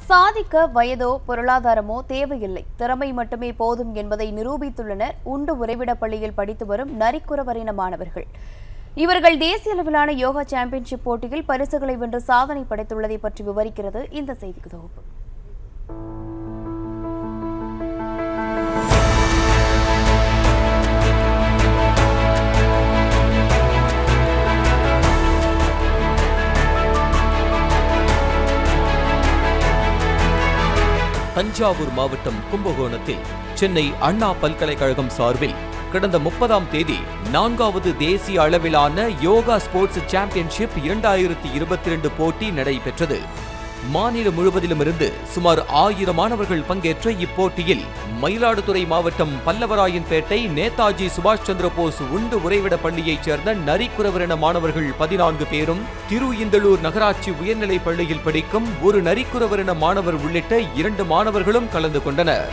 சாதிக்க வயதோ பொருளாதாரமோ தேவையில்லை திறமை மட்டுமே போதும் என்பதை நிரூபித்துள்ளனர் உண்டு உறைவிட பள்ளியில் படித்து வரும் நரிக்குறவரின மாணவர்கள் இவர்கள் தேசிய அளவிலான யோகா சாம்பியன்ஷிப் போட்டியில் பரிசுகளை வென்று சாதனை படைத்துள்ளதை பற்றி விவரிக்கிறது இந்த செய்தி தொகுப்பு தஞ்சாவூர் மாவட்டம் கும்பகோணத்தில் சென்னை அண்ணா பல்கலைக்கழகம் சார்பில் கடந்த முப்பதாம் தேதி நான்காவது தேசிய அளவிலான யோகா ஸ்போர்ட்ஸ் சாம்பியன்ஷிப் இரண்டாயிரத்தி இருபத்தி ரெண்டு போட்டி நடைபெற்றது மாநிலம் முழுவதிலும் இருந்து சுமார் ஆயிரம் மாணவர்கள் பங்கேற்ற இப்போட்டியில் மயிலாடுதுறை மாவட்டம் பல்லவராயன்பேட்டை நேதாஜி சுபாஷ் சந்திர போஸ் உண்டு உறைவிட பள்ளியைச் சேர்ந்த நரிக்குறவரின மாணவர்கள் பதினான்கு பேரும் திரு இந்தளூர் நகராட்சி உயர்நிலைப் பள்ளியில் படிக்கும் ஒரு நரிக்குறவரின மாணவர் உள்ளிட்ட இரண்டு மாணவர்களும் கலந்து கொண்டனர்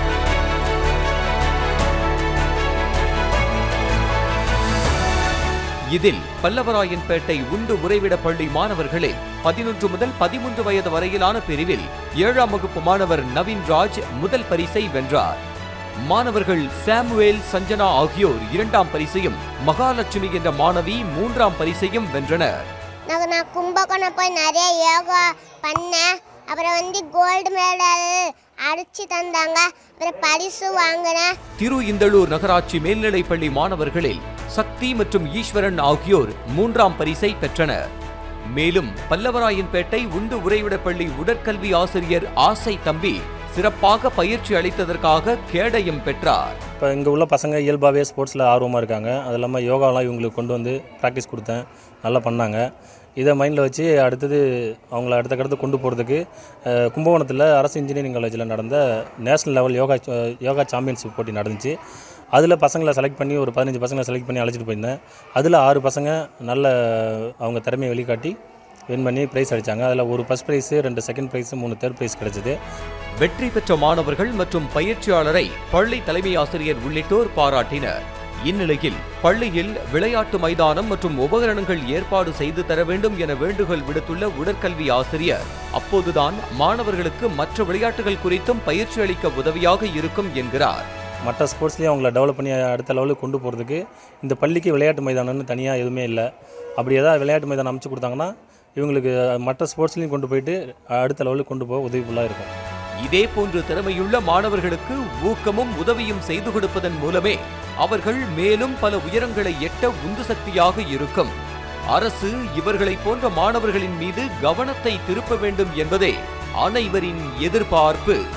இதில் பல்லவராயன்பேட்டை உண்டு உறைவிட பள்ளி மாணவர்களில் பதினொன்று முதல் பதிமூன்று வயது வரையிலான பிரிவில் ஏழாம் வகுப்பு மாணவர் நவீன் ராஜ் முதல் பரிசை வென்றார் மாணவர்கள் சாமுவேல் சஞ்சனா ஆகியோர் இரண்டாம் பரிசையும் மகாலட்சுமி என்ற மாணவி மூன்றாம் பரிசையும் வென்றனர் நான் நான் கும்பகோணம் போய் நிறைய யோகா பண்ணேன் அப்புறம் வந்து கோல்டு மெடல் அடிச்சு தந்தாங்க அப்புறம் பரிசு வாங்கினேன் திரு இந்தளூர் நகராட்சி மேல்நிலைப் பள்ளி மாணவர்களில் சக்தி மற்றும் ஈஸ்வரன் ஆகியோர் மூன்றாம் பரிசை பெற்றனர் மேலும் பல்லவராயன்பேட்டை உண்டு உறைவிடப் பள்ளி உடற்கல்வி ஆசிரியர் ஆசை தம்பி சிறப்பாக பயிற்சி அளித்ததற்காக கேடயம் பெற்றார் இப்போ இங்கே உள்ள பசங்க இயல்பாகவே ஸ்போர்ட்ஸில் ஆர்வமாக இருக்காங்க அது இல்லாமல் யோகாலாம் இவங்களுக்கு கொண்டு வந்து ப்ராக்டிஸ் கொடுத்தேன் நல்லா பண்ணாங்க இதை மைண்டில் வச்சு அடுத்தது அவங்கள அடுத்த கடத்து கொண்டு போகிறதுக்கு அஹ், கும்பகோணத்தில் அரசு இன்ஜினியரிங் காலேஜில் நடந்த national level yoga yoga championship போட்டி நடந்துச்சு அதில் பசங்களை செலக்ட் பண்ணி ஒரு பதினஞ்சு பசங்களை செலக்ட் பண்ணி அழைச்சிட்டு போயிருந்தேன் அதில் ஆறு பசங்க நல்ல அவங்க திறமையை வெளிக்காட்டி வின் பண்ணி ப்ரைஸ் அடித்தாங்க அதில் ஒரு ஃபஸ்ட் ப்ரைஸு ரெண்டு செகண்ட் ப்ரைஸு மூணு தேர்ட் ப்ரைஸ் கிடச்சிது வெற்றி பெற்ற மாணவர்கள் மற்றும் பயிற்சியாளரை பள்ளி தலைமை ஆசிரியர் உள்ளிட்டோர் பாராட்டினர் இந்நிலையில் பள்ளியில் விளையாட்டு மைதானம் மற்றும் உபகரணங்கள் ஏற்பாடு செய்து தர வேண்டும் என வேண்டுகோள் விடுத்துள்ள உடற்கல்வி ஆசிரியர் அப்போதுதான் மாணவர்களுக்கு மற்ற விளையாட்டுகள் குறித்தும் பயிற்சி அளிக்க உதவியாக இருக்கும் என்கிறார் மற்ற ஸ்போர்ட்ஸ்லேயும் அவங்கள டெவலப் பண்ணி அடுத்த லெவலுக்கு கொண்டு போகிறதுக்கு இந்த பள்ளிக்கு விளையாட்டு மைதானம்னு தனியாக எதுவுமே இல்லை அப்படி ஏதாவது விளையாட்டு மைதானம் அமைச்சு கொடுத்தாங்கன்னா இவங்களுக்கு மற்ற ஸ்போர்ட்ஸ்லையும் கொண்டு போயிட்டு அடுத்த லெவலுக்கு கொண்டு போக உதவிஃபுல்லாக இருக்கும் இதே போன்று திறமையுள்ள மாணவர்களுக்கு ஊக்கமும் உதவியும் செய்து கொடுப்பதன் மூலமே அவர்கள் மேலும் பல உயரங்களை எட்ட உந்து சக்தியாக இருக்கும் அரசு இவர்களைப் போன்ற மாணவர்களின் மீது கவனத்தை திருப்ப வேண்டும் என்பதே அனைவரின் எதிர்பார்ப்பு